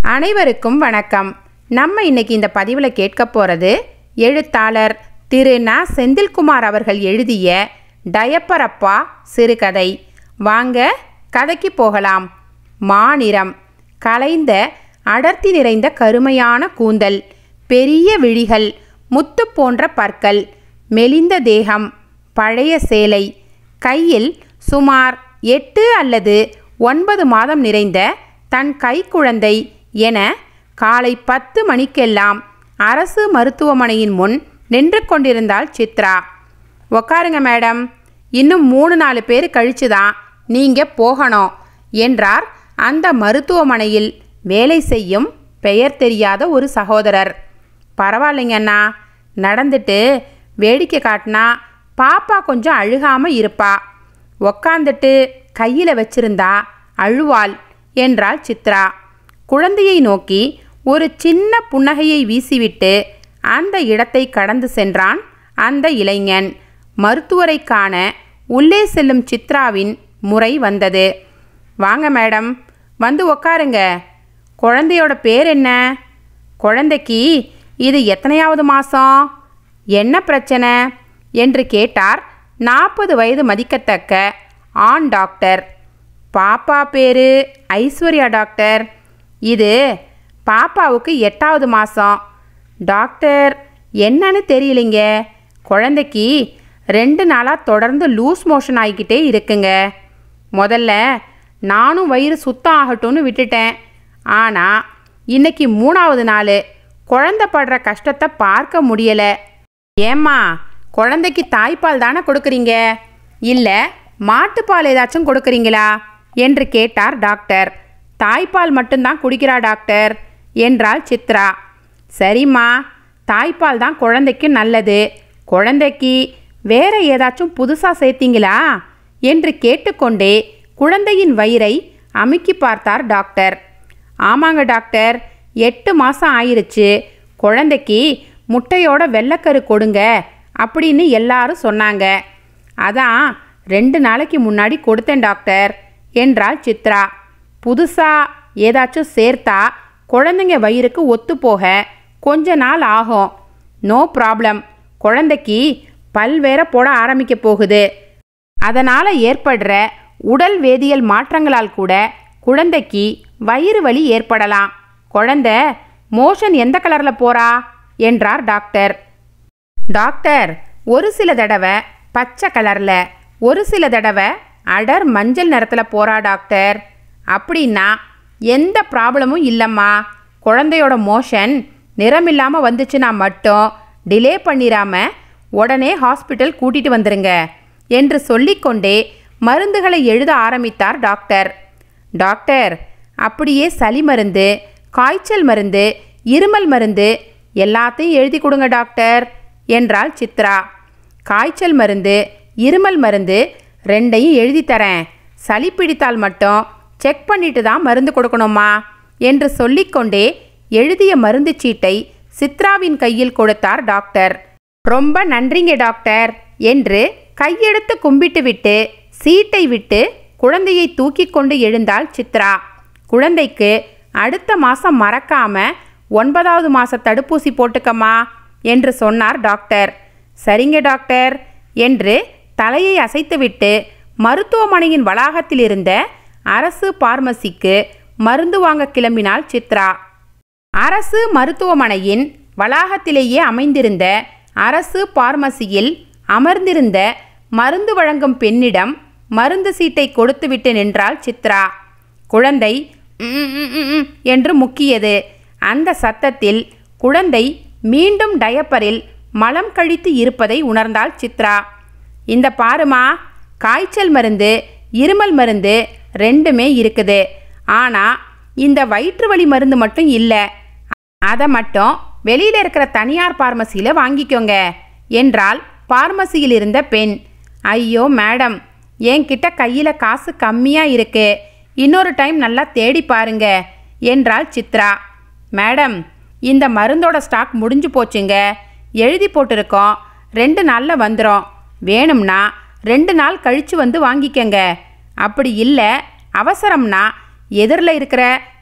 அனைவருக்கும் வணக்கம் நம்ம இன்னைக்கு இந்த பதிவில் கேட்க போகிறது எழுத்தாளர் திரு ந செந்தில்குமார் அவர்கள் எழுதிய டயப்பரப்பா சிறுகதை வாங்க கதைக்கு போகலாம் மாநிறம் கலைந்த அடர்த்தி நிறைந்த கருமையான கூந்தல் பெரிய விழிகள் முத்து போன்ற பற்கள் மெலிந்த தேகம் பழைய சேலை கையில் சுமார் எட்டு அல்லது ஒன்பது மாதம் நிறைந்த தன் கைக்குழந்தை என காலை பத்து மணிக்கெல்லாம் அரசு மருத்துவமனையின் முன் நின்று கொண்டிருந்தாள் சித்ரா உக்காருங்க மேடம் இன்னும் மூணு நாலு பேர் கழிச்சு தான் நீங்கள் போகணும் என்றார் அந்த மருத்துவமனையில் வேலை செய்யும் பெயர் தெரியாத ஒரு சகோதரர் பரவாயில்லைங்க அண்ணா நடந்துட்டு வேடிக்கை காட்டினா பாப்பா கொஞ்சம் அழுகாமல் இருப்பா உக்காந்துட்டு கையில் வச்சிருந்தா அழுவாள் என்றாள் சித்ரா குழந்தையை நோக்கி ஒரு சின்ன புன்னகையை வீசிவிட்டு அந்த இடத்தை கடந்து சென்றான் அந்த இளைஞன் மருத்துவரை காண உள்ளே செல்லும் சித்ராவின் முறை வந்தது வாங்க மேடம் வந்து உக்காருங்க குழந்தையோட பேர் என்ன குழந்தைக்கு இது எத்தனையாவது மாதம் என்ன பிரச்சனை என்று கேட்டார் நாற்பது வயது மதிக்கத்தக்க ஆண் டாக்டர் பாப்பா பேரு ஐஸ்வர்யா டாக்டர் இது பாப்பாவுக்கு எட்டாவது மாதம் டாக்டர் என்னன்னு தெரியலைங்க குழந்தைக்கு ரெண்டு நாளாக தொடர்ந்து லூஸ் மோஷன் ஆகிக்கிட்டே இருக்குங்க முதல்ல நானும் வயிறு சுத்தம் ஆகட்டும்னு விட்டுட்டேன் ஆனால் இன்னைக்கு மூணாவது நாள் குழந்தை படுற கஷ்டத்தை பார்க்க முடியலை ஏம்மா குழந்தைக்கு தாய்ப்பால் தானே கொடுக்குறீங்க இல்லை மாட்டுப்பால் ஏதாச்சும் கொடுக்குறீங்களா என்று கேட்டார் டாக்டர் தாய்ப்பால் மட்டும்தான் குடிக்கிறா டாக்டர் என்றாள் சித்ரா சரிம்மா தாய்ப்பால் தான் குழந்தைக்கு நல்லது குழந்தைக்கு வேற ஏதாச்சும் புதுசாக சேர்த்தீங்களா என்று கேட்டுக்கொண்டே குழந்தையின் வயிறை அமுக்கி பார்த்தார் டாக்டர் ஆமாங்க டாக்டர் எட்டு மாதம் ஆயிருச்சு குழந்தைக்கு முட்டையோட வெள்ளைக்கரு கொடுங்க அப்படின்னு எல்லாரும் சொன்னாங்க அதான் ரெண்டு நாளைக்கு முன்னாடி கொடுத்தேன் டாக்டர் என்றாள் சித்ரா புதுசாக ஏதாச்சும் சேர்த்தா குழந்தைங்க வயிறுக்கு ஒத்து போக கொஞ்ச நாள் ஆகும் நோ ப்ராப்ளம் குழந்தைக்கு பல் வேற போட ஆரம்பிக்க போகுது அதனால் ஏற்படுற உடல் வேதியியல் மாற்றங்களால் கூட குழந்தைக்கு வயிறு வலி ஏற்படலாம் குழந்தை மோஷன் எந்த கலரில் போறா என்றார் டாக்டர் டாக்டர் ஒரு சில தடவை பச்சை கலரில் ஒரு சில தடவை அடர் மஞ்சள் நிறத்தில் போறா டாக்டர் அப்படின்னா எந்த ப்ராப்ளமும் இல்லைம்மா குழந்தையோட மோஷன் நிறமில்லாமல் வந்துச்சுன்னா மட்டும் டிலே பண்ணிடாம உடனே ஹாஸ்பிட்டல் கூட்டிட்டு வந்துருங்க என்று சொல்லிக்கொண்டே மருந்துகளை எழுத ஆரம்பித்தார் டாக்டர் டாக்டர் அப்படியே சளி மருந்து காய்ச்சல் மருந்து இருமல் மருந்து எல்லாத்தையும் எழுதி கொடுங்க டாக்டர் என்றாள் சித்ரா காய்ச்சல் மருந்து இருமல் மருந்து ரெண்டையும் எழுதி தரேன் சளி பிடித்தால் மட்டும் செக் பண்ணிட்டு தான் மருந்து கொடுக்கணுமா என்று சொல்லிக்கொண்டே எழுதிய மருந்து சீட்டை சித்ராவின் கையில் கொடுத்தார் டாக்டர் ரொம்ப நன்றிங்க டாக்டர் என்று கையெடுத்து கும்பிட்டு விட்டு சீட்டை விட்டு குழந்தையை தூக்கி கொண்டு எழுந்தாள் சித்ரா குழந்தைக்கு அடுத்த மாதம் மறக்காம ஒன்பதாவது மாத தடுப்பூசி போட்டுக்கம்மா என்று சொன்னார் டாக்டர் சரிங்க டாக்டர் என்று தலையை அசைத்துவிட்டு மருத்துவமனையின் வளாகத்தில் இருந்த அரசு பார்மசிக்கு மருந்து வாங்க கிளம்பினாள் சித்ரா அரசு மருத்துவமனையின் வளாகத்திலேயே அமைந்திருந்த அரசு பார்மசியில் அமர்ந்திருந்த மருந்து வழங்கும் பெண்ணிடம் மருந்து சீட்டை கொடுத்துவிட்டு நின்றாள் சித்ரா குழந்தை "ம், ம், ம், ம்" என்று முக்கியது அந்த சத்தத்தில் குழந்தை மீண்டும் டயப்பரில் மலம் கழித்து இருப்பதை உணர்ந்தாள் சித்ரா இந்த பாருமா காய்ச்சல் மருந்து இருமல் மருந்து ரெண்டுமே இருக்குது ஆனால் இந்த வயிற்று வலி மருந்து மட்டும் இல்லை அதை மட்டும் வெளியில் இருக்கிற தனியார் பார்மசியில் வாங்கிக்கோங்க என்றால் பார்மசியில் இருந்த பெண் ஐயோ மேடம் என்கிட்ட கையில் காசு கம்மியாக இருக்கு இன்னொரு டைம் நல்லா தேடி பாருங்க என்றாள் சித்ரா மேடம் இந்த மருந்தோட ஸ்டாக் முடிஞ்சு போச்சுங்க எழுதி போட்டிருக்கோம் ரெண்டு நாளில் வந்துடும் வேணும்னா ரெண்டு நாள் கழித்து வந்து வாங்கிக்கங்க அப்படி இல்லை அவசரம்னா எதிரில் இருக்கிற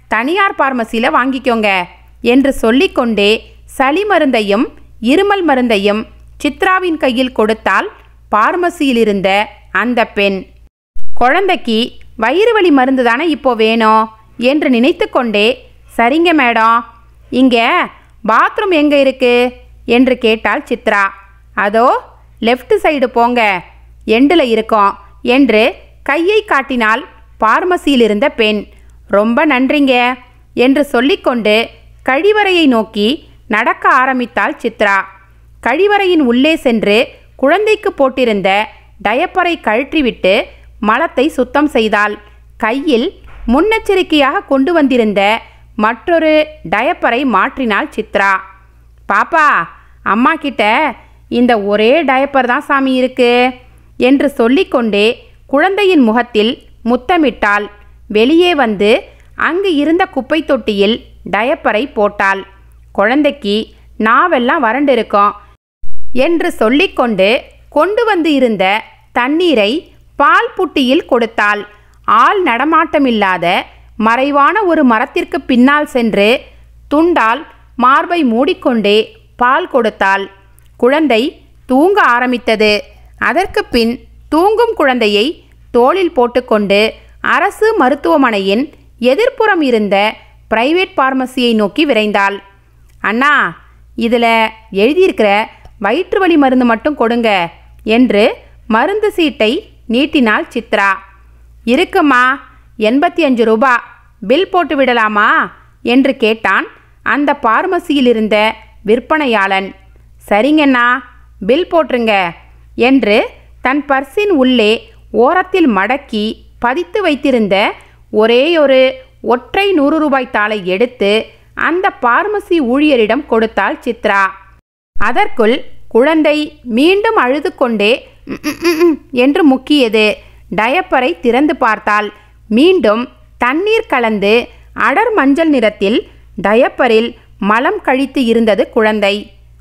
தனியார் பார்மசியில் வாங்கிக்கோங்க என்று சொல்லிக்கொண்டே சளி மருந்தையும் இருமல் மருந்தையும் சித்ராவின் கையில் கொடுத்தால் பார்மசியில் இருந்த அந்த பெண் குழந்தைக்கு வயிறு வலி மருந்து தானே இப்போ வேணும் என்று நினைத்து கொண்டே சரிங்க மேடம் இங்கே பாத்ரூம் எங்கே இருக்கு என்று கேட்டாள் சித்ரா அதோ லெஃப்ட் சைடு போங்க எண்டில் இருக்கோம் என்று கையை காட்டினாள் பார்மசியில் இருந்த பெண் ரொம்ப நன்றிங்க என்று சொல்லிக்கொண்டு கழிவறையை நோக்கி நடக்க ஆரம்பித்தாள் சித்ரா கழிவறையின் உள்ளே சென்று குழந்தைக்கு போட்டிருந்த டயப்பரை கழற்றிவிட்டு மலத்தை சுத்தம் செய்தாள் கையில் முன்னெச்சரிக்கையாக கொண்டு வந்திருந்த மற்றொரு டயப்பரை மாற்றினாள் சித்ரா பாப்பா அம்மா கிட்ட இந்த ஒரே டயப்பர் தான் சாமி இருக்கு என்று சொல்லிக்கொண்டே குழந்தையின் முகத்தில் முத்தமிட்டாள் வெளியே வந்து அங்கு இருந்த குப்பை தொட்டியில் டயப்பரை போட்டாள் குழந்தைக்கு நாவெல்லாம் வறண்டிருக்கும் என்று சொல்லிக்கொண்டு கொண்டு வந்து இருந்த தண்ணீரை பால் புட்டியில் கொடுத்தாள் ஆள் நடமாட்டமில்லாத மறைவான ஒரு மரத்திற்கு பின்னால் சென்று துண்டால் மார்பை மூடிக்கொண்டே பால் கொடுத்தாள் குழந்தை தூங்க ஆரம்பித்தது அதற்கு பின் தூங்கும் குழந்தையை தோளில் போட்டுக்கொண்டு அரசு மருத்துவமனையின் எதிர்ப்புறம் இருந்த பிரைவேட் பார்மசியை நோக்கி விரைந்தாள் அண்ணா இதில் எழுதியிருக்கிற வயிற்று வலி மருந்து மட்டும் கொடுங்க என்று மருந்து சீட்டை நீட்டினாள் சித்ரா இருக்குமா எண்பத்தி அஞ்சு ரூபா பில் போட்டு விடலாமா என்று கேட்டான் அந்த பார்மசியில் இருந்த விற்பனையாளன் சரிங்கண்ணா பில் போட்டுருங்க என்று தன் பர்சின் உள்ளே ஓரத்தில் மடக்கி பதித்து வைத்திருந்த ஒரேயொரு ஒற்றை நூறு ரூபாய் தாளை எடுத்து அந்த பார்மசி ஊழியரிடம் கொடுத்தாள் சித்ரா அதற்குள் குழந்தை மீண்டும் அழுது கொண்டே "ம், ம், ம், ம்" என்று முக்கியது டயப்பரை திறந்து பார்த்தாள் மீண்டும் தண்ணீர் கலந்து அடர் மஞ்சள் நிறத்தில் டயப்பரில் மலம் கழித்து இருந்தது குழந்தை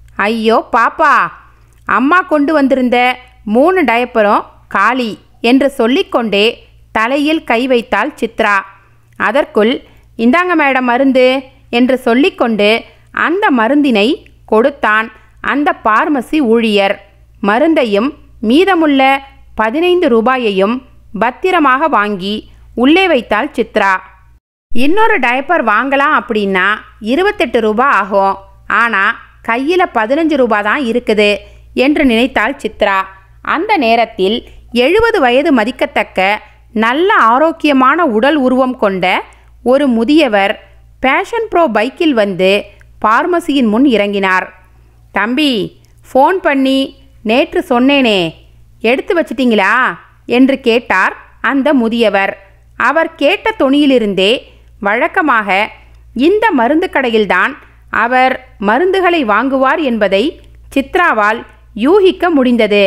ஐயோ பாப்பா அம்மா கொண்டு வந்திருந்த மூணு டயப்பரும் காலி என்று சொல்லிக்கொண்டே தலையில் கை வைத்தாள் சித்ரா அதற்குள் இந்தாங்க மேடம் மருந்து என்று சொல்லிக்கொண்டு அந்த மருந்தினை கொடுத்தான் அந்த பார்மசி ஊழியர் மருந்தையும் மீதமுள்ள பதினைந்து ரூபாயையும் பத்திரமாக வாங்கி உள்ளே வைத்தாள் சித்ரா இன்னொரு டைப்பர் வாங்கலாம் அப்படின்னா இருபத்தெட்டு ரூபாய் ஆகும் ஆனால் கையில் பதினஞ்சு ரூபாய் தான் இருக்குது என்று நினைத்தாள் சித்ரா அந்த நேரத்தில் எழுபது வயது மதிக்கத்தக்க நல்ல ஆரோக்கியமான உடல் உருவம் கொண்ட ஒரு முதியவர் பேஷன் ப்ரோ பைக்கில் வந்து பார்மசியின் முன் இறங்கினார் தம்பி ஃபோன் பண்ணி நேற்று சொன்னேனே எடுத்து வச்சிட்டீங்களா என்று கேட்டார் அந்த முதியவர் அவர் கேட்ட தொனியிலிருந்தே வழக்கமாக இந்த மருந்து கடையில்தான் அவர் மருந்துகளை வாங்குவார் என்பதை சித்ராவால் யூகிக்க முடிந்தது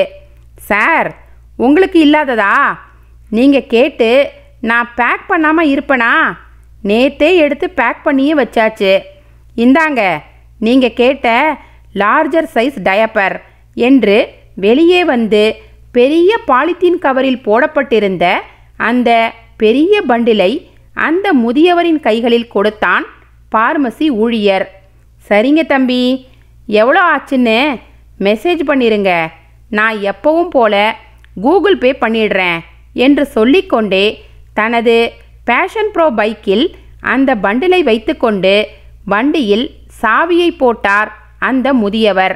சார் உங்களுக்கு இல்லாததா நீங்கள் கேட்டு நான் பேக் பண்ணாமல் இருப்பேனா நேத்தே எடுத்து பேக் பண்ணியே வச்சாச்சு இந்தாங்க நீங்கள் கேட்ட லார்ஜர் சைஸ் டயப்பர் என்று வெளியே வந்து பெரிய பாலித்தீன் கவரில் போடப்பட்டிருந்த அந்த பெரிய பண்டிலை அந்த முதியவரின் கைகளில் கொடுத்தான் பார்மசி ஊழியர் சரிங்க தம்பி எவ்வளோ ஆச்சுன்னு மெசேஜ் பண்ணிருங்க நான் எப்பவும் போல கூகுள் பே பண்ணிடுறேன் என்று சொல்லிக்கொண்டே தனது பேஷன் ப்ரோ பைக்கில் அந்த பண்டிலை வைத்துக்கொண்டு வண்டியில் சாவியை போட்டார் அந்த முதியவர்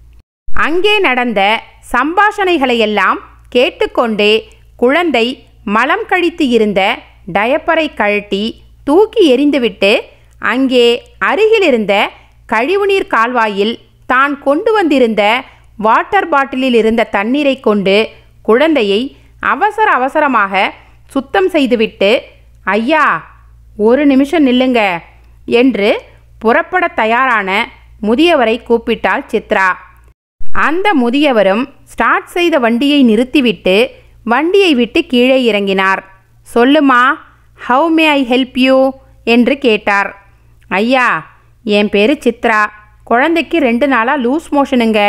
அங்கே நடந்த சம்பாஷணைகளையெல்லாம் கேட்டுக்கொண்டே குழந்தை மலம் கழித்து இருந்த டயப்பரை கழட்டி தூக்கி எறிந்துவிட்டு அங்கே அருகிலிருந்த கழிவுநீர் கால்வாயில் தான் கொண்டு வந்திருந்த வாட்டர் பாட்டிலில் இருந்த தண்ணீரை கொண்டு குழந்தையை அவசர அவசரமாக சுத்தம் செய்துவிட்டு ஐயா ஒரு நிமிஷம் நில்லுங்க என்று புறப்பட தயாரான முதியவரை கூப்பிட்டாள் சித்ரா அந்த முதியவரும் ஸ்டார்ட் செய்த வண்டியை நிறுத்திவிட்டு வண்டியை விட்டு கீழே இறங்கினார் சொல்லுமா how may I help you என்று கேட்டார் ஐயா என் பேரு சித்ரா குழந்தைக்கு ரெண்டு நாளாக லூஸ் மோஷனுங்க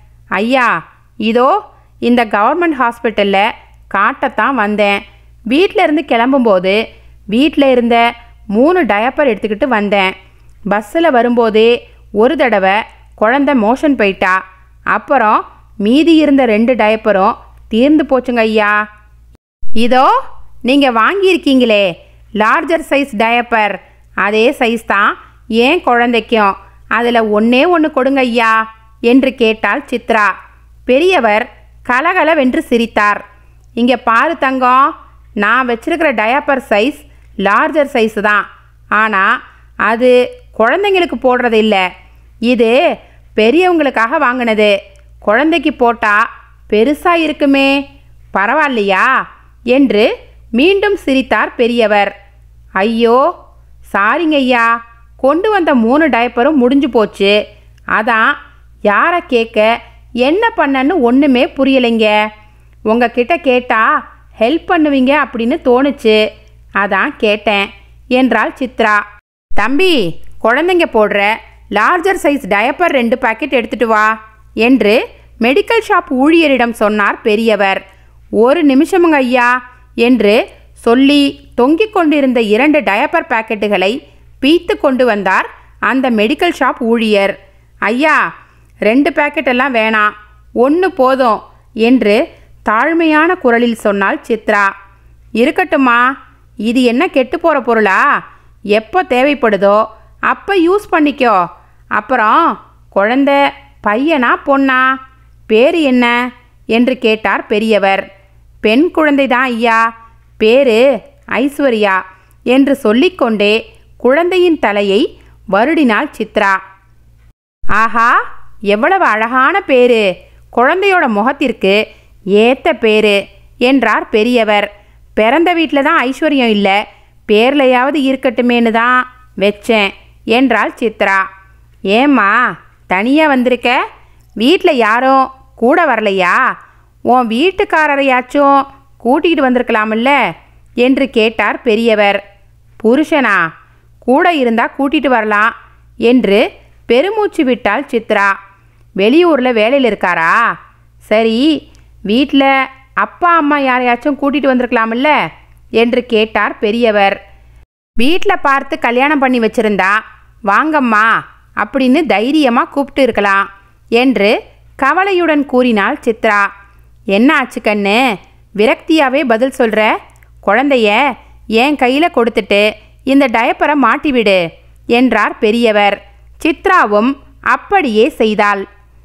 ஐயா இதோ இந்த கவர்மெண்ட் ஹாஸ்பிட்டலில் காட்டத்தான் வந்தேன் வீட்டில் இருந்து கிளம்பும்போது வீட்டில் இருந்த மூணு டயப்பர் எடுத்துக்கிட்டு வந்தேன் பஸ்ஸில் வரும்போதே ஒரு தடவை குழந்த மோஷன் போயிட்டா அப்புறம் மீதி இருந்த ரெண்டு டயப்பரும் தீர்ந்து போச்சுங்க ஐயா இதோ நீங்கள் வாங்கியிருக்கீங்களே லார்ஜர் சைஸ் டயப்பர் அதே சைஸ் தான் ஏன் குழந்தைக்கும் அதில் ஒன்றே ஒன்று கொடுங்க ஐயா என்று கேட்டாள் சித்ரா பெரியவர் கலகலவென்று சிரித்தார் இங்கே பாரு தங்கம் நான் வச்சிருக்கிற டயப்பர் சைஸ் லார்ஜர் சைஸ் தான் ஆனால் அது குழந்தைங்களுக்கு போடுறது இல்லை இது பெரியவங்களுக்காக வாங்கினது குழந்தைக்கு போட்டால் பெருசாக இருக்குமே பரவாயில்லையா என்று மீண்டும் சிரித்தார் பெரியவர் ஐயோ சாரிங்க ஐயா கொண்டு வந்த மூணு டயப்பரும் முடிஞ்சு போச்சு அதான் யாரை கேட்க என்ன பண்ணன்னு ஒன்றுமே புரியலைங்க உங்ககிட்ட கேட்டா ஹெல்ப் பண்ணுவீங்க அப்படின்னு தோணுச்சு அதான் கேட்டேன் என்றாள் சித்ரா தம்பி குழந்தைங்க போடுற லார்ஜர் சைஸ் டயப்பர் ரெண்டு பாக்கெட் எடுத்துட்டு வா என்று மெடிக்கல் ஷாப் ஊழியரிடம் சொன்னார் பெரியவர் ஒரு நிமிஷமுங்க ஐயா என்று சொல்லி தொங்கிக் கொண்டிருந்த இரண்டு டயப்பர் பாக்கெட்டுகளை பீத்து கொண்டு வந்தார் அந்த மெடிக்கல் ஷாப் ஊழியர் ஐயா ரெண்டு பாக்கெட் எல்லாம் வேணாம் ஒன்று போதும் என்று தாழ்மையான குரலில் சொன்னாள் சித்ரா இருக்கட்டுமா இது என்ன கெட்டு போகிற பொருளா எப்போ தேவைப்படுதோ அப்போ யூஸ் பண்ணிக்கோ அப்புறம் குழந்த பையனா பொண்ணா பேர் என்ன என்று கேட்டார் பெரியவர் பெண் குழந்தை தான் ஐயா பேரு ஐஸ்வர்யா என்று சொல்லிக்கொண்டே குழந்தையின் தலையை வருடினாள் சித்ரா ஆஹா எவ்வளவு அழகான பேரு குழந்தையோட முகத்திற்கு ஏத்த பேரு என்றார் பெரியவர் பிறந்த வீட்டில் தான் ஐஸ்வர்யம் இல்லை பேர்லையாவது இருக்கட்டுமேன்னு தான் வச்சேன் என்றாள் சித்ரா ஏம்மா தனியாக வந்திருக்க வீட்டில் யாரும் கூட வரலையா உன் வீட்டுக்காரரையாச்சும் கூட்டிகிட்டு வந்திருக்கலாமில்ல என்று கேட்டார் பெரியவர் புருஷனா கூட இருந்தா கூட்டிட்டு வரலாம் என்று பெருமூச்சு விட்டாள் சித்ரா வெளியூரில் வேலையில் இருக்காரா சரி வீட்டில் அப்பா அம்மா யாரையாச்சும் கூட்டிட்டு வந்திருக்கலாமில்ல என்று கேட்டார் பெரியவர் வீட்டில் பார்த்து கல்யாணம் பண்ணி வச்சிருந்தா வாங்கம்மா அப்படின்னு தைரியமாக கூப்பிட்டு இருக்கலாம் என்று கவலையுடன் கூறினாள் சித்ரா என்ன ஆச்சு கண்ணு விரக்தியாவே பதில் சொல்கிற குழந்தைய என் கையில் கொடுத்துட்டு இந்த டயப்பரை மாட்டிவிடு என்றார் பெரியவர் சித்ராவும் அப்படியே செய்தாள்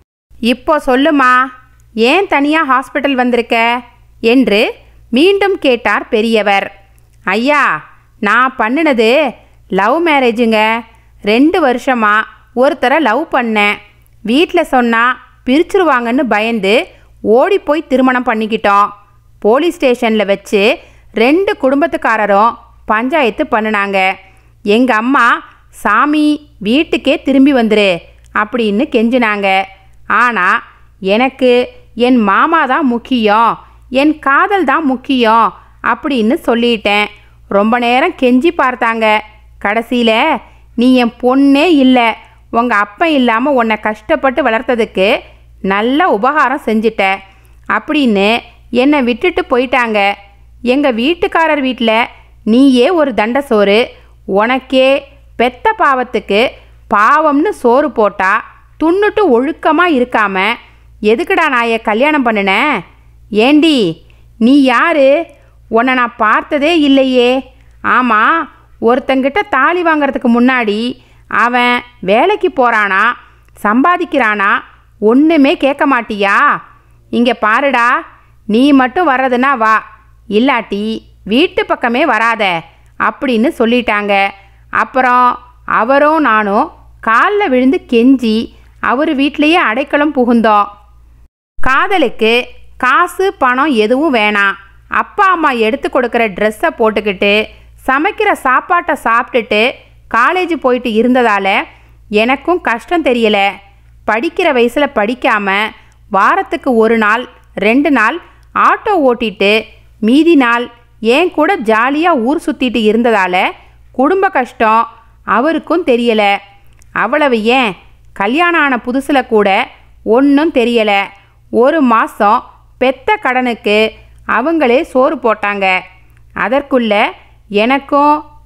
இப்போ சொல்லுமா ஏன் தனியாக ஹாஸ்பிட்டல் வந்திருக்க என்று மீண்டும் கேட்டார் பெரியவர் ஐயா நான் பண்ணினது லவ் மேரேஜுங்க ரெண்டு வருஷமா ஒருத்தரை லவ் பண்ணேன் வீட்டில் சொன்னால் பிரிச்சிருவாங்கன்னு பயந்து ஓடி போய் திருமணம் பண்ணிக்கிட்டோம் போலீஸ் ஸ்டேஷனில் வச்சு ரெண்டு குடும்பத்துக்காரரும் பஞ்சாயத்து பண்ணினாங்க எங்கள் அம்மா சாமி வீட்டுக்கே திரும்பி வந்துரு அப்படின்னு கெஞ்சினாங்க ஆனால் எனக்கு என் மாமா தான் முக்கியம் என் காதல் தான் முக்கியம் அப்படின்னு சொல்லிட்டேன் ரொம்ப நேரம் கெஞ்சி பார்த்தாங்க கடைசியில் நீ என் பொண்ணே இல்லை உங்கள் அப்பன் இல்லாமல் உன்னை கஷ்டப்பட்டு வளர்த்ததுக்கு நல்ல உபகாரம் செஞ்சிட்ட அப்படின்னு என்னை விட்டுட்டு போயிட்டாங்க எங்கள் வீட்டுக்காரர் வீட்டில் நீயே ஒரு தண்ட சோறு உனக்கே பெத்த பாவத்துக்கு பாவம்னு சோறு போட்டா துண்ணுட்டு ஒழுக்கமாக இருக்காம எதுக்குடா நாயை கல்யாணம் பண்ணினேன் ஏண்டி நீ யாரு உன்னை நான் பார்த்ததே இல்லையே ஆமாம் ஒருத்தங்கிட்ட தாலி வாங்குறதுக்கு முன்னாடி அவன் வேலைக்கு போகிறானா சம்பாதிக்கிறானா ஒன்றுமே கேட்க மாட்டியா இங்கே பாருடா நீ மட்டும் வர்றதுன்னா வா இல்லாட்டி வீட்டு பக்கமே வராத அப்படின்னு சொல்லிட்டாங்க அப்புறம் அவரும் நானும் காலில் விழுந்து கெஞ்சி அவர் வீட்லேயே அடைக்கலம் புகுந்தோம் காதலுக்கு காசு பணம் எதுவும் வேணாம் அப்பா அம்மா எடுத்து கொடுக்குற ட்ரெஸ்ஸை போட்டுக்கிட்டு சமைக்கிற சாப்பாட்டை சாப்பிட்டுட்டு காலேஜ் போயிட்டு இருந்ததால் எனக்கும் கஷ்டம் தெரியல படிக்கிற வயசில் படிக்காம வாரத்துக்கு ஒரு நாள் ரெண்டு நாள் ஆட்டோ ஓட்டிட்டு மீதி நாள் ஏன் கூட ஜாலியாக ஊர் சுற்றிட்டு இருந்ததால் குடும்ப கஷ்டம் அவருக்கும் தெரியல அவ்வளவு ஏன் கல்யாணம் ஆன புதுசில் கூட ஒன்றும் தெரியல ஒரு மாதம் பெத்த கடனுக்கு அவங்களே சோறு போட்டாங்க அதற்குள்ள எனக்கும்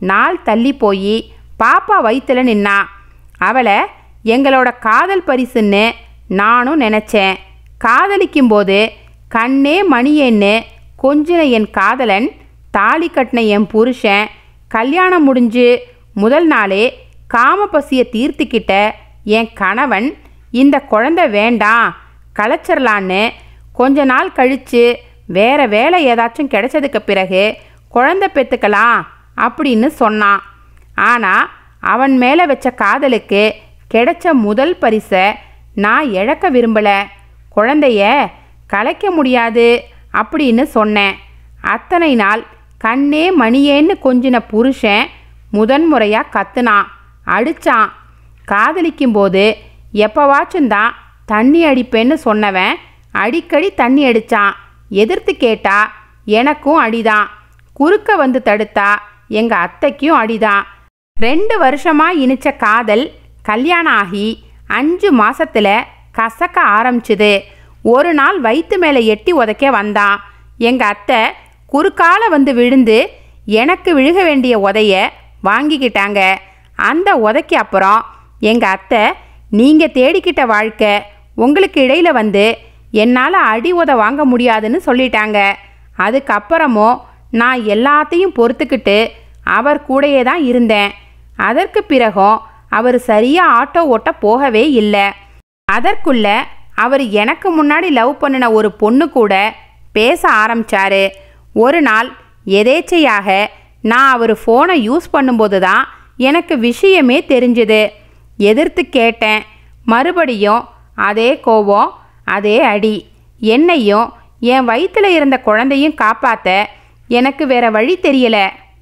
நாள் தள்ளி போய் பாப்பா வயித்துல நின்னா அவளை எங்களோட காதல் பரிசுன்னு நானும் நினச்சேன் காதலிக்கும்போது கண்ணே மணியேன்னு கொஞ்சின என் காதலன் தாலி கட்டின என் புருஷன் கல்யாணம் முடிஞ்சு முதல் நாளே காம பசியை தீர்த்துக்கிட்ட என் கணவன் இந்த குழந்தை வேண்டாம் களைச்சிடலான்னு கொஞ்ச நாள் கழித்து வேற வேலை ஏதாச்சும் கிடைச்சதுக்கு பிறகு குழந்தை பெற்றுக்கலாம் அப்படின்னு சொன்னான் ஆனால் அவன் மேலே வச்ச காதலுக்கு கிடைச்ச முதல் பரிசை நான் இழக்க விரும்பலை குழந்தைய கலைக்க முடியாது அப்படின்னு சொன்னேன் அத்தனை நாள் கண்ணே மணியேன்னு கொஞ்சின புருஷன் முதன்முறையாக கத்துனான் அடிச்சான் காதலிக்கும்போது எப்பவாச்சும் தான் தண்ணி அடிப்பேன்னு சொன்னவன் அடிக்கடி தண்ணி அடிச்சான் எதிர்த்து கேட்டா எனக்கும் அடிதான் குறுக்க வந்து தடுத்தா எங்க அத்தைக்கும் அடிதான் ரெண்டு வருஷமா இனிச்ச காதல் கல்யாணம் ஆகி அஞ்சு மாசத்துல கசக்க ஆரம்பிச்சுது ஒரு நாள் வயிற்று மேலே எட்டி உதைக்க வந்தான் எங்க அத்தை குறுக்கால வந்து விழுந்து எனக்கு விழுக வேண்டிய உதைய வாங்கிக்கிட்டாங்க அந்த உதைக்கு அப்புறம் எங்க அத்தை நீங்க தேடிக்கிட்ட வாழ்க்கை உங்களுக்கு இடையில வந்து என்னால் அடி உத வாங்க முடியாதுன்னு சொல்லிட்டாங்க அதுக்கப்புறமும் நான் எல்லாத்தையும் பொறுத்துக்கிட்டு அவர் கூடயே தான் இருந்தேன் அதற்கு பிறகும் அவர் சரியாக ஆட்டோ ஓட்ட போகவே இல்லை அதற்குள்ள அவர் எனக்கு முன்னாடி லவ் பண்ணின ஒரு பொண்ணு கூட பேச ஆரம்பிச்சாரு ஒரு நாள் எதேச்சையாக நான் அவர் ஃபோனை யூஸ் பண்ணும்போது தான் எனக்கு விஷயமே தெரிஞ்சுது எதிர்த்து கேட்டேன் மறுபடியும் அதே கோபம் அதே அடி என்னையும் என் வயித்துல இருந்த குழந்தையும் காப்பாத்த எனக்கு வேற வழி தெரியல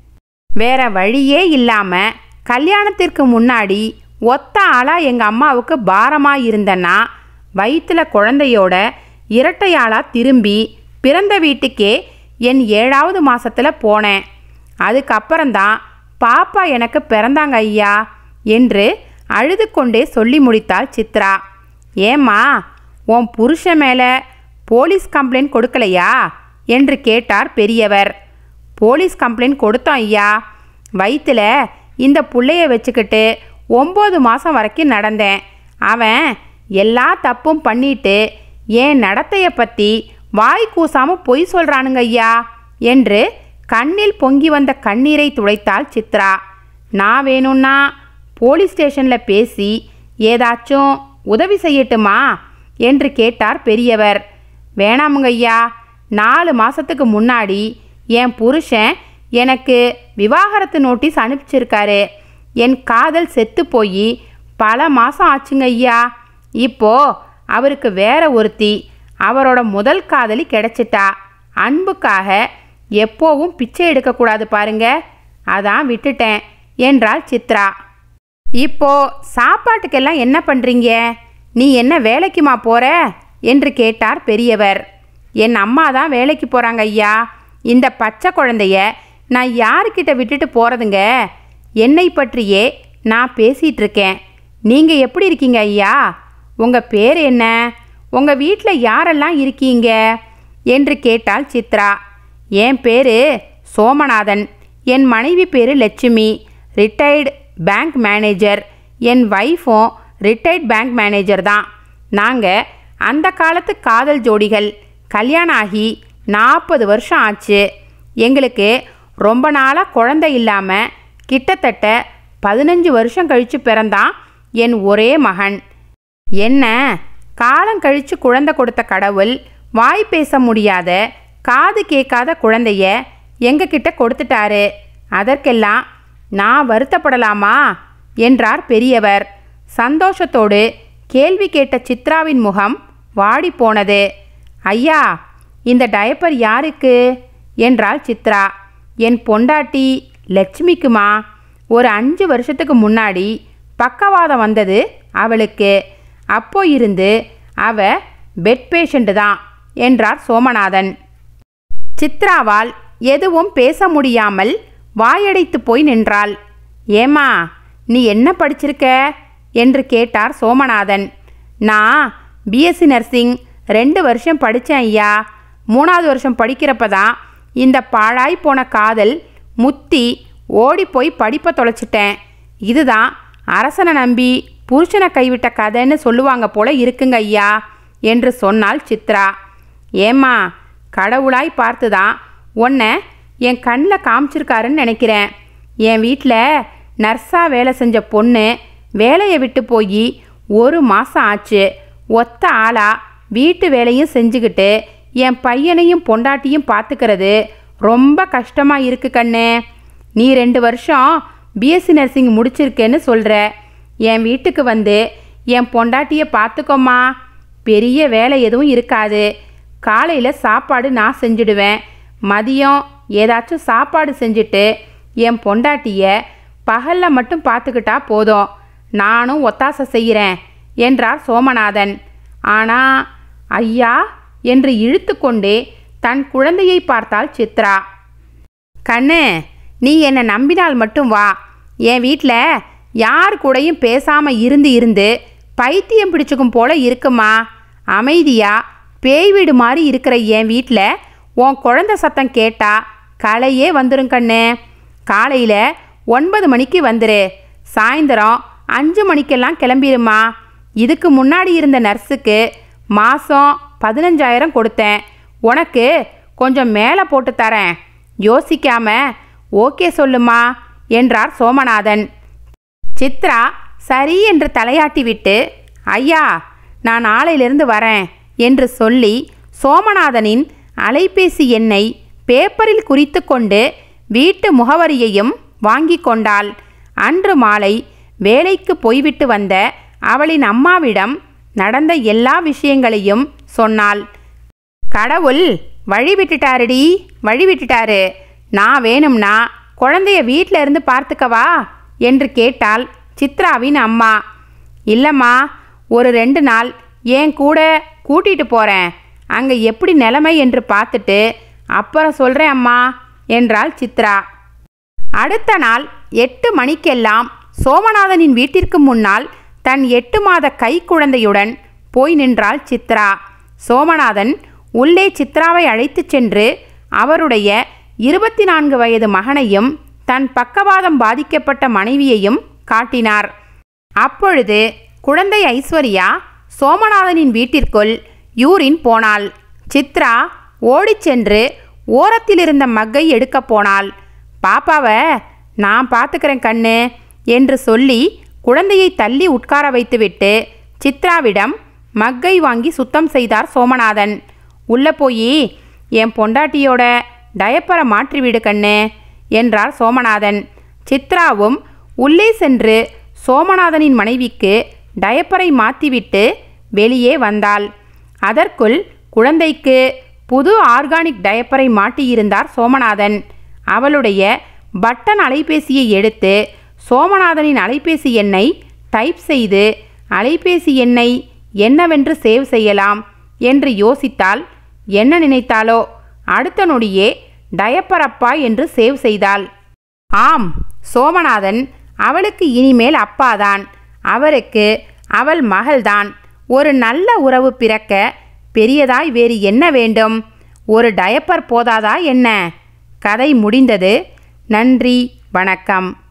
வேற வழியே இல்லாம கல்யாணத்திற்கு முன்னாடி ஒத்த ஆளா எங்க அம்மாவுக்கு பாரமா இருந்தேன்னா வயித்துல குழந்தையோட இரட்டையாளா திரும்பி பிறந்த வீட்டுக்கே என் ஏழாவது மாசத்துல போனேன் அதுக்கப்புறம்தான் பாப்பா எனக்கு பிறந்தாங்க ஐயா என்று அழுது கொண்டே சொல்லி முடித்தாள் சித்ரா ஏம்மா உன் புருஷன் மேலே போலீஸ் கம்ப்ளைண்ட் கொடுக்கலையா என்று கேட்டார் பெரியவர் போலீஸ் கம்ப்ளைண்ட் கொடுத்தோம் ஐயா வயிற்றுல இந்த புள்ளைய வச்சுக்கிட்டு ஒம்பது மாதம் வரைக்கும் நடந்தேன் அவன் எல்லா தப்பும் பண்ணிட்டு என் நடத்தைய பற்றி வாய் கூசாம பொய் சொல்கிறானுங்க ஐயா என்று கண்ணில் பொங்கி வந்த கண்ணீரை துடைத்தாள் சித்ரா நான் வேணும்னா போலீஸ் ஸ்டேஷனில் பேசி ஏதாச்சும் உதவி செய்யட்டுமா என்று கேட்டார் பெரியவர் வேணாமுங்க ஐயா நாலு மாதத்துக்கு முன்னாடி என் புருஷன் எனக்கு விவாகரத்து நோட்டீஸ் அனுப்பிச்சிருக்காரு என் காதல் செத்து போய் பல மாதம் ஆச்சுங்க ஐயா இப்போ அவருக்கு வேற ஒருத்தி அவரோட முதல் காதலி கிடைச்சிட்டா அன்புக்காக எப்போவும் பிச்சை எடுக்கக்கூடாது பாருங்க அதான் விட்டுட்டேன் என்றாள் சித்ரா இப்போ சாப்பாட்டுக்கெல்லாம் என்ன பண்ணுறீங்க நீ என்ன வேலைக்குமா போற என்று கேட்டார் பெரியவர் என் அம்மா தான் வேலைக்கு போகிறாங்க ஐயா இந்த பச்சை குழந்தைய நான் யாருக்கிட்ட விட்டுட்டு போகிறதுங்க என்னை பற்றியே நான் பேசிகிட்டு இருக்கேன் நீங்கள் எப்படி இருக்கீங்க ஐயா உங்கள் பேர் என்ன உங்கள் வீட்டில் யாரெல்லாம் இருக்கீங்க என்று கேட்டாள் சித்ரா என் பேர் சோமநாதன் என் மனைவி பேர் லட்சுமி ரிட்டையர்டு பேங்க் மேனேஜர் என் ஒய்ஃபும் ரிட்டையர்ட் பேங்க் மேனேஜர் தான் நாங்கள் அந்த காலத்து காதல் ஜோடிகள் கல்யாணம் ஆகி நாற்பது வருஷம் ஆச்சு எங்களுக்கு ரொம்ப நாளாக குழந்தை இல்லாமல் கிட்டத்தட்ட பதினஞ்சு வருஷம் கழித்து பிறந்தான் என் ஒரே மகன் என்ன காலம் கழித்து குழந்தை கொடுத்த கடவுள் வாய் பேச முடியாத காது கேட்காத குழந்தைய எங்ககிட்ட கொடுத்துட்டாரு அதற்கெல்லாம் நான் வருத்தப்படலாமா என்றார் பெரியவர் சந்தோஷத்தோடு கேள்வி கேட்ட சித்ராவின் முகம் வாடி போனது ஐயா இந்த டயப்பர் யாருக்கு என்றாள் சித்ரா என் பொண்டாட்டி லட்சுமிக்குமா ஒரு அஞ்சு வருஷத்துக்கு முன்னாடி பக்கவாதம் வந்தது அவளுக்கு அப்போ இருந்து அவ பெட் பேஷண்ட் தான் என்றார் சோமநாதன் சித்ராவால் எதுவும் பேச முடியாமல் வாயடைத்து போய் நின்றாள் ஏம்மா நீ என்ன படிச்சிருக்க என்று கேட்டார் சோமநாதன் நான் பிஎஸ்சி நர்சிங் ரெண்டு வருஷம் படித்தேன் ஐயா மூணாவது வருஷம் படிக்கிறப்ப தான் இந்த பாழாய் போன காதல் முத்தி ஓடி போய் படிப்பை தொலைச்சிட்டேன் இதுதான் அரசனை நம்பி புருஷனை கைவிட்ட கதைன்னு சொல்லுவாங்க போல இருக்குங்க ஐயா என்று சொன்னாள் சித்ரா ஏம்மா கடவுளாய் பார்த்து தான் உன்னை என் கண்ணில் காமிச்சிருக்காருன்னு நினைக்கிறேன் என் வீட்டில் நர்ஸாக வேலை செஞ்ச பொண்ணு வேலையை விட்டு போய் ஒரு மாதம் ஆச்சு ஒத்த ஆளா வீட்டு வேலையும் செஞ்சுக்கிட்டு என் பையனையும் பொண்டாட்டியும் பார்த்துக்கிறது ரொம்ப கஷ்டமாக இருக்கு கண்ணு நீ ரெண்டு வருஷம் பிஎஸ்சி நர்சிங் முடிச்சிருக்கேன்னு சொல்கிற என் வீட்டுக்கு வந்து என் பொண்டாட்டியை பார்த்துக்கோம்மா பெரிய வேலை எதுவும் இருக்காது காலையில் சாப்பாடு நான் செஞ்சுடுவேன் மதியம் ஏதாச்சும் சாப்பாடு செஞ்சுட்டு என் பொண்டாட்டிய பகலில் மட்டும் பார்த்துக்கிட்டா போதும் நானும் ஒத்தாசை செய்கிறேன் என்றார் சோமநாதன் ஆனா ஐயா என்று இழுத்துக்கொண்டே தன் குழந்தையை பார்த்தாள் சித்ரா கண்ணு நீ என்னை நம்பினால் மட்டும் வா என் வீட்டில் யார் கூடயும் பேசாமல் இருந்து இருந்து பைத்தியம் பிடிச்சுக்கும் போல இருக்குமா அமைதியா பேய் வீடு மாதிரி இருக்கிற என் வீட்டில் உன் குழந்தை சத்தம் கேட்டா களையே வந்துரும் கண்ணு காலையில் ஒன்பது மணிக்கு வந்துரு சாயந்தரம் அஞ்சு மணிக்கெல்லாம் கிளம்பிருமா இதுக்கு முன்னாடி இருந்த நர்ஸுக்கு மாதம் பதினஞ்சாயிரம் கொடுத்தேன் உனக்கு கொஞ்சம் மேலே போட்டு தரேன் யோசிக்காம ஓகே சொல்லுமா என்றார் சோமநாதன் சித்ரா சரி என்று தலையாட்டிவிட்டு ஐயா நான் நாளையிலிருந்து வரேன் என்று சொல்லி சோமநாதனின் அலைபேசி எண்ணை பேப்பரில் குறித்து கொண்டு வீட்டு முகவரியையும் வாங்கி கொண்டாள் அன்று மாலை வேலைக்கு போய்விட்டு வந்த அவளின் அம்மாவிடம் நடந்த எல்லா விஷயங்களையும் சொன்னாள் கடவுள் வழி விட்டுட்டாருடி வழி விட்டுட்டாரு நான் வேணும்னா குழந்தைய வீட்டில் இருந்து பார்த்துக்கவா என்று கேட்டாள் சித்ராவின் அம்மா இல்லைம்மா ஒரு ரெண்டு நாள் என் கூட கூட்டிட்டு போகிறேன் அங்கே எப்படி நிலைமை என்று பார்த்துட்டு அப்புறம் சொல்கிறேன் அம்மா என்றாள் சித்ரா அடுத்த நாள் எட்டு மணிக்கெல்லாம் சோமநாதனின் வீட்டிற்கு முன்னால் தன் எட்டு மாத கை குழந்தையுடன் போய் நின்றாள் சித்ரா சோமநாதன் உள்ளே சித்ராவை அழைத்துச் சென்று அவருடைய இருபத்தி நான்கு வயது மகனையும் தன் பக்கவாதம் பாதிக்கப்பட்ட மனைவியையும் காட்டினார் அப்பொழுது குழந்தை ஐஸ்வர்யா சோமநாதனின் வீட்டிற்குள் யூரின் போனாள் சித்ரா ஓடிச் சென்று ஓரத்தில் இருந்த மக்கை எடுக்கப் போனாள் பாப்பாவை நான் பார்த்துக்கிறேன் கண்ணு என்று சொல்லி குழந்தையை தள்ளி உட்கார வைத்துவிட்டு சித்ராவிடம் மக்கை வாங்கி சுத்தம் செய்தார் சோமநாதன் உள்ளே போய் என் பொண்டாட்டியோட டயப்பரை மாற்றிவிடு கண்ணு என்றார் சோமநாதன் சித்ராவும் உள்ளே சென்று சோமநாதனின் மனைவிக்கு டயப்பரை மாற்றிவிட்டு வெளியே வந்தாள் அதற்குள் குழந்தைக்கு புது ஆர்கானிக் டயப்பரை மாட்டியிருந்தார் சோமநாதன் அவளுடைய பட்டன் அலைபேசியை எடுத்து சோமநாதனின் அலைபேசி எண்ணை டைப் செய்து அலைபேசி எண்ணை என்னவென்று சேவ் செய்யலாம் என்று யோசித்தால் என்ன நினைத்தாலோ அடுத்த நொடியே டயப்பரப்பா என்று சேவ் செய்தாள் ஆம் சோமநாதன் அவளுக்கு இனிமேல் அப்பாதான் அவருக்கு அவள் மகள்தான் ஒரு நல்ல உறவு பிறக்க பெரியதாய் வேறு என்ன வேண்டும் ஒரு டயப்பர் போதாதா என்ன கதை முடிந்தது நன்றி வணக்கம்